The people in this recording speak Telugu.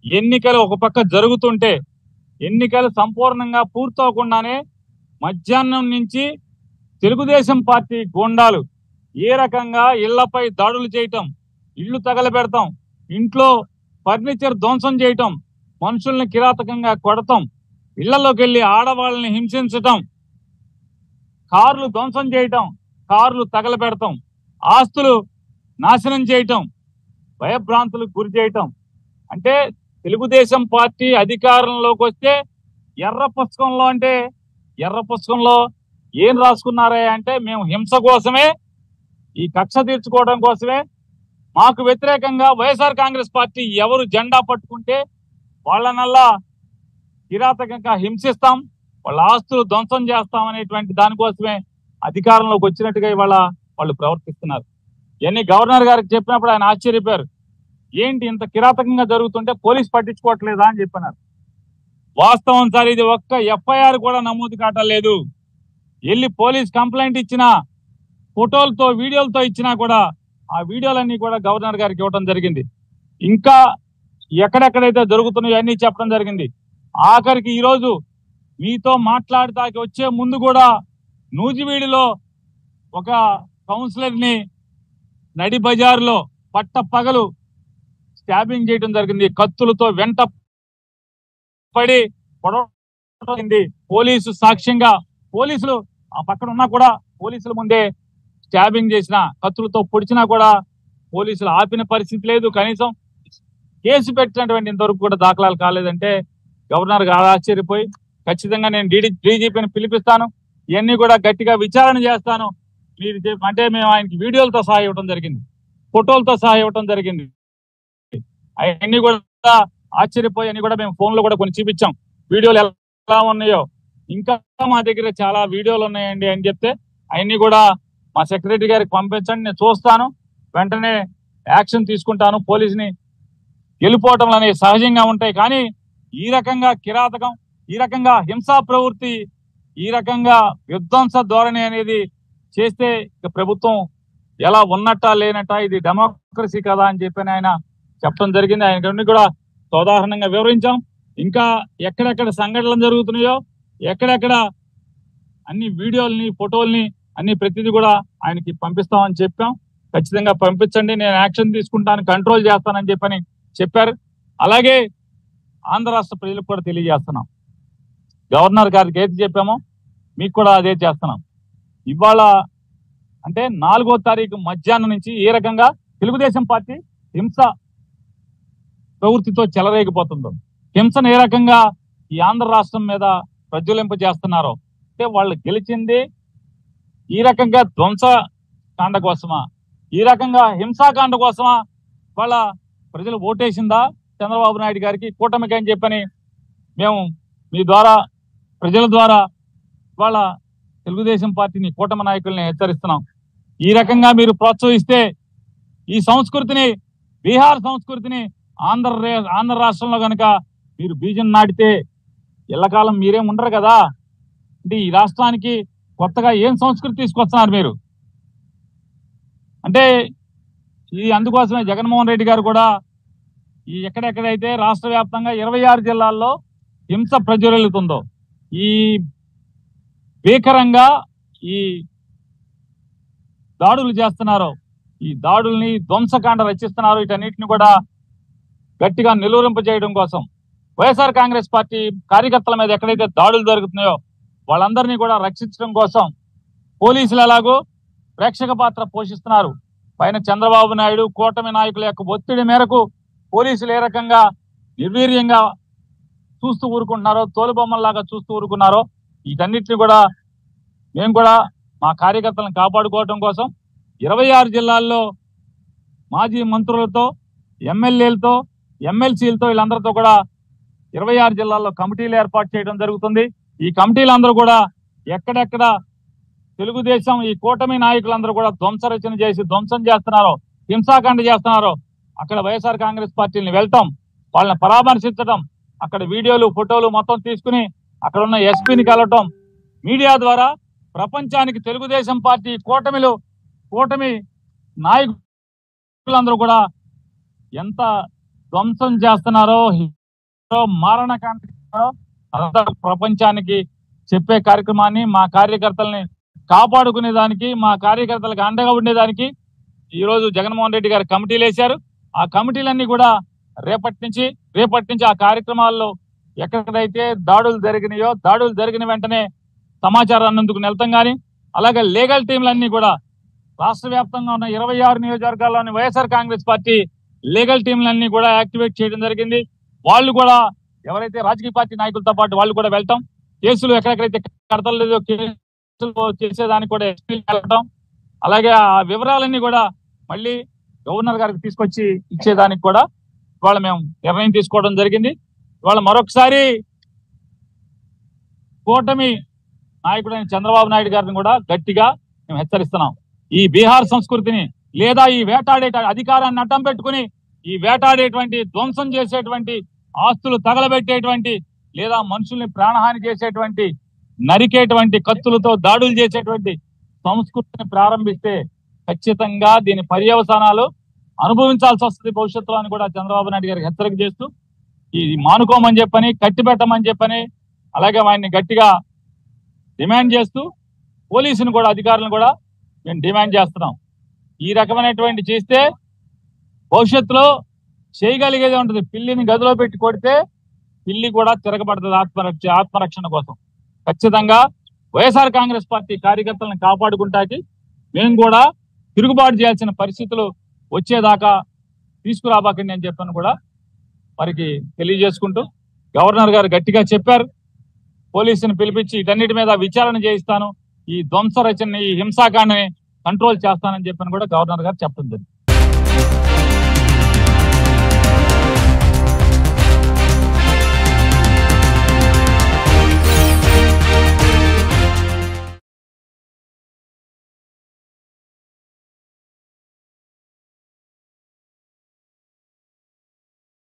ఎన్నికలు ఒక పక్క జరుగుతుంటే ఎన్నికలు సంపూర్ణంగా పూర్తవకుండానే మధ్యాహ్నం నుంచి తెలుగుదేశం పార్టీ గూండాలు ఏ రకంగా ఇళ్లపై దాడులు చేయటం ఇళ్లు తగలబెడతాం ఇంట్లో ఫర్నిచర్ ధ్వంసం చేయటం మనుషుల్ని కిరాతకంగా కొడతాం ఇళ్లలోకి వెళ్లి ఆడవాళ్ళని హింసించటం కార్లు ధ్వంసం చేయటం కార్లు తగలబెడతాం ఆస్తులు నాశనం చేయటం భయభ్రాంతులకు గురి చేయటం అంటే తెలుగుదేశం పార్టీ అధికారంలోకి వస్తే ఎర్ర పుస్తకంలో అంటే ఎర్ర పుస్తకంలో ఏం రాసుకున్నారా అంటే మేము హింస కోసమే ఈ కక్ష తీర్చుకోవడం కోసమే మాకు వ్యతిరేకంగా వైఎస్ఆర్ కాంగ్రెస్ పార్టీ ఎవరు జెండా పట్టుకుంటే వాళ్ళనల్లా కిరాతకంగా హింసిస్తాం వాళ్ళ ఆస్తులు ధ్వంసం చేస్తాం అనేటువంటి దానికోసమే అధికారంలోకి వచ్చినట్టుగా ఇవాళ వాళ్ళు ప్రవర్తిస్తున్నారు ఇవన్నీ గవర్నర్ గారికి చెప్పినప్పుడు ఆయన ఆశ్చర్యపోయారు ఏంటి ఇంత కిరాతకంగా జరుగుతుంటే పోలీస్ పట్టించుకోవట్లేదా అని చెప్పినారు వాస్తవం సార్ ఇది ఒక్క ఎఫ్ఐఆర్ కూడా నమోదు కావట్లేదు వెళ్ళి పోలీస్ కంప్లైంట్ ఇచ్చినా ఫోటోలతో వీడియోలతో ఇచ్చినా కూడా ఆ వీడియోలన్నీ కూడా గవర్నర్ గారికి ఇవ్వడం జరిగింది ఇంకా ఎక్కడెక్కడైతే జరుగుతున్నాయో అన్ని చెప్పడం జరిగింది ఆఖరికి ఈ రోజు మీతో మాట్లాడటానికి వచ్చే ముందు కూడా నూజివీడిలో ఒక కౌన్సిలర్ ని నడి బజార్లో పట్ట పగలు స్టాబింగ్ చేయడం జరిగింది కత్తులతో వెంట పడి పొడవడింది పోలీసు సాక్ష్యంగా పోలీసులు ఆ పక్కన ఉన్నా కూడా పోలీసుల ముందే స్టాబింగ్ చేసిన కత్తులతో పొడిచినా కూడా పోలీసులు ఆపిన పరిస్థితి లేదు కనీసం కేసు పెట్టినటువంటి ఇంతవరకు కూడా దాఖలాలు కాలేదంటే గవర్నర్ గారు ఆశ్చర్యపోయి ఖచ్చితంగా నేను డీడీ డీజీపీని పిలిపిస్తాను ఇవన్నీ కూడా గట్టిగా విచారణ చేస్తాను మీరు చెప్- అంటే మేము ఆయనకి వీడియోలతో సహా ఇవ్వడం జరిగింది ఫోటోలతో సహా ఇవ్వడం జరిగింది అవన్నీ కూడా ఆశ్చర్యపోయి అన్ని కూడా మేము ఫోన్ లో కూడా కొన్ని చూపించాం వీడియోలు ఎలా ఉన్నాయో ఇంకా మా దగ్గర చాలా వీడియోలు ఉన్నాయండి అని చెప్తే అవన్నీ కూడా మా సెక్రటరీ గారికి పంపించండి నేను చూస్తాను వెంటనే యాక్షన్ తీసుకుంటాను పోలీసుని వెళ్ళిపోవటం అనేవి సహజంగా ఉంటాయి కానీ ఈ రకంగా కిరాతకం ఈ రకంగా హింసా ప్రవృత్తి ఈ రకంగా విధ్వంస ధోరణి అనేది చేస్తే ఇక ప్రభుత్వం ఎలా ఉన్నట్ట లేనట్ట ఇది డెమోక్రసీ కదా అని చెప్పి ఆయన చెప్పడం జరిగింది ఆయన కూడా సోదాహరణంగా వివరించాం ఇంకా ఎక్కడెక్కడ సంఘటనలు జరుగుతున్నాయో ఎక్కడెక్కడ అన్ని వీడియోల్ని ఫోటోల్ని అన్ని ప్రతిదీ కూడా ఆయనకి పంపిస్తామని చెప్పాం ఖచ్చితంగా పంపించండి నేను యాక్షన్ తీసుకుంటాను కంట్రోల్ చేస్తానని చెప్పని చెప్పారు అలాగే ఆంధ్ర రాష్ట్ర ప్రజలకు కూడా తెలియజేస్తున్నాం గవర్నర్ గారికి ఏది చెప్పామో మీకు కూడా అదే చేస్తున్నాం ఇవాళ అంటే నాలుగో తారీఖు మధ్యాహ్నం నుంచి ఏ రకంగా తెలుగుదేశం పార్టీ హింస ప్రవృత్తితో చెలరేగిపోతుందో హింసను ఏ రకంగా ఈ ఆంధ్ర రాష్ట్రం మీద ప్రజ్వలింప చేస్తున్నారో అంటే వాళ్ళు గెలిచింది ఈ రకంగా ధ్వంస కాండ కోసమా ఈ రకంగా హింసాకాండ కోసమా వాళ్ళ ప్రజలు ఓటేసిందా చంద్రబాబు నాయుడు గారికి కూటమికి అని చెప్పని మేము మీ ద్వారా ప్రజల ద్వారా వాళ్ళ తెలుగుదేశం పార్టీని కూటమి నాయకుల్ని హెచ్చరిస్తున్నాం ఈ రకంగా మీరు ప్రోత్సహిస్తే ఈ సంస్కృతిని బీహార్ సంస్కృతిని ఆంధ్ర రే- ఆంధ్ర రాష్ట్రంలో కనుక మీరు బీజం నాటితే ఎల్లకాలం మీరేం ఉండరు కదా అంటే ఈ రాష్ట్రానికి కొత్తగా ఏం సంస్కృతి తీసుకొస్తున్నారు మీరు అంటే ఇది అందుకోసమే జగన్మోహన్ రెడ్డి గారు కూడా ఈ ఎక్కడెక్కడైతే రాష్ట్ర వ్యాప్తంగా ఇరవై ఆరు జిల్లాల్లో హింస ప్రజ్వలితుందో ఈ భీకరంగా ఈ దాడులు చేస్తున్నారో ఈ దాడుల్ని ధ్వంసకాండ రచిస్తున్నారు వీటన్నిటిని కూడా గట్టిగా నిలువరింప చేయడం కోసం వైఎస్ఆర్ కాంగ్రెస్ పార్టీ కార్యకర్తల మీద ఎక్కడైతే దాడులు జరుగుతున్నాయో వాళ్ళందరినీ కూడా రక్షించడం కోసం పోలీసులు ఎలాగో ప్రేక్షక పాత్ర పోషిస్తున్నారు పైన చంద్రబాబు నాయుడు కూటమి నాయకుల యొక్క ఒత్తిడి మేరకు పోలీసులు ఏ రకంగా నిర్వీర్యంగా చూస్తూ ఊరుకుంటున్నారో తోలుబొమ్మల్లాగా చూస్తూ ఊరుకున్నారో వీటన్నిటిని కూడా మేము కూడా మా కార్యకర్తలను కాపాడుకోవడం కోసం ఇరవై ఆరు జిల్లాల్లో మాజీ మంత్రులతో ఎమ్మెల్యేలతో ఎమ్మెల్సీలతో వీళ్ళందరితో కూడా ఇరవై ఆరు జిల్లాల్లో కమిటీలు ఏర్పాటు చేయడం జరుగుతుంది ఈ కమిటీలందరూ కూడా ఎక్కడెక్కడ తెలుగుదేశం ఈ కూటమి నాయకులందరూ కూడా ధ్వంస రచన చేసి ధ్వంసం చేస్తున్నారో హింసాకాండ చేస్తున్నారో అక్కడ వైఎస్ఆర్ కాంగ్రెస్ పార్టీని వెళ్తాం వాళ్ళని పరామర్శించడం అక్కడ వీడియోలు ఫోటోలు మొత్తం తీసుకుని అక్కడ ఉన్న ఎస్పీని కలవటం మీడియా ద్వారా ప్రపంచానికి తెలుగుదేశం పార్టీ కూటమిలు కూటమి నాయకులందరూ కూడా ఎంత ధ్వంసం చేస్తున్నారో మారణకాండ అంతా ప్రపంచానికి చెప్పే కార్యక్రమాన్ని మా కార్యకర్తల్ని కాపాడుకునే దానికి మా కార్యకర్తలకు అండగా ఉండేదానికి ఈ రోజు జగన్మోహన్ రెడ్డి గారు కమిటీలు వేశారు ఆ కమిటీలన్నీ కూడా రేపటి నుంచి రేపటి నుంచి ఆ కార్యక్రమాల్లో ఎక్కడైతే దాడులు జరిగినాయో దాడులు జరిగిన వెంటనే సమాచారాన్ని అందుకు వెళ్తాం కానీ అలాగే లీగల్ టీంలన్నీ కూడా రాష్ట్ర వ్యాప్తంగా ఉన్న ఇరవై ఆరు నియోజకవర్గాల్లోని వైఎస్ఆర్ కాంగ్రెస్ పార్టీ లీగల్ టీంలన్నీ కూడా యాక్టివేట్ చేయడం జరిగింది వాళ్ళు కూడా ఎవరైతే రాజకీయ పార్టీ నాయకులతో పాటు వాళ్ళు కూడా వెళ్తాం కేసులు ఎక్కడెక్కడైతే కడతలేదో కేసులు చేసేదానికి కూడా ఎస్పీ వెళ్ళటం అలాగే ఆ వివరాలన్నీ కూడా మళ్ళీ గవర్నర్ గారికి తీసుకొచ్చి ఇచ్చేదానికి కూడా ఇవాళ మేము నిర్ణయం తీసుకోవడం జరిగింది ఇవాళ మరొకసారి కూటమి నాయకుడైన చంద్రబాబు నాయుడు గారిని కూడా గట్టిగా మేము హెచ్చరిస్తున్నాం ఈ బీహార్ సంస్కృతిని లేదా ఈ వేటాడే అధికారాన్ని అడ్డం పెట్టుకుని ఈ వేటాడేటువంటి ధ్వంసం చేసేటువంటి ఆస్తులు తగలబెట్టేటువంటి లేదా మనుషుల్ని ప్రాణహాని చేసేటువంటి నరికేటువంటి కత్తులతో దాడులు చేసేటువంటి సంస్కృతిని ప్రారంభిస్తే ఖచ్చితంగా దీని పర్యవసానాలు అనుభవించాల్సి వస్తుంది భవిష్యత్తులో అని కూడా చంద్రబాబు నాయుడు గారికి హెచ్చరిక చేస్తూ ఇది మానుకోమని చెప్పని కట్టి పెట్టమని చెప్పని అలాగే వాడిని గట్టిగా డిమాండ్ చేస్తూ పోలీసుని కూడా అధికారులను కూడా మేము డిమాండ్ చేస్తున్నాం ఈ రకమైనటువంటి చేస్తే భవిష్యత్తులో చేయగలిగేది ఉంటుంది పిల్లిని గదిలో పెట్టి కొడితే పిల్లి కూడా తిరగబడుతుంది ఆత్మరక్ష ఆత్మరక్షణ కోసం ఖచ్చితంగా వైఎస్ఆర్ కాంగ్రెస్ పార్టీ కార్యకర్తలను కాపాడుకుంటాకి మేము కూడా తిరుగుబాటు చేయాల్సిన పరిస్థితులు వచ్చేదాకా తీసుకురాబాకండి అని చెప్పని కూడా వారికి తెలియజేసుకుంటూ గవర్నర్ గారు గట్టిగా చెప్పారు పోలీసుని పిలిపించి ఇటన్నిటి మీద విచారణ చేయిస్తాను ఈ ధ్వంస రచనని ఈ హింసాకాండని కంట్రోల్ చేస్తానని చెప్పని కూడా గవర్నర్ గారు చెప్పడం జరిగింది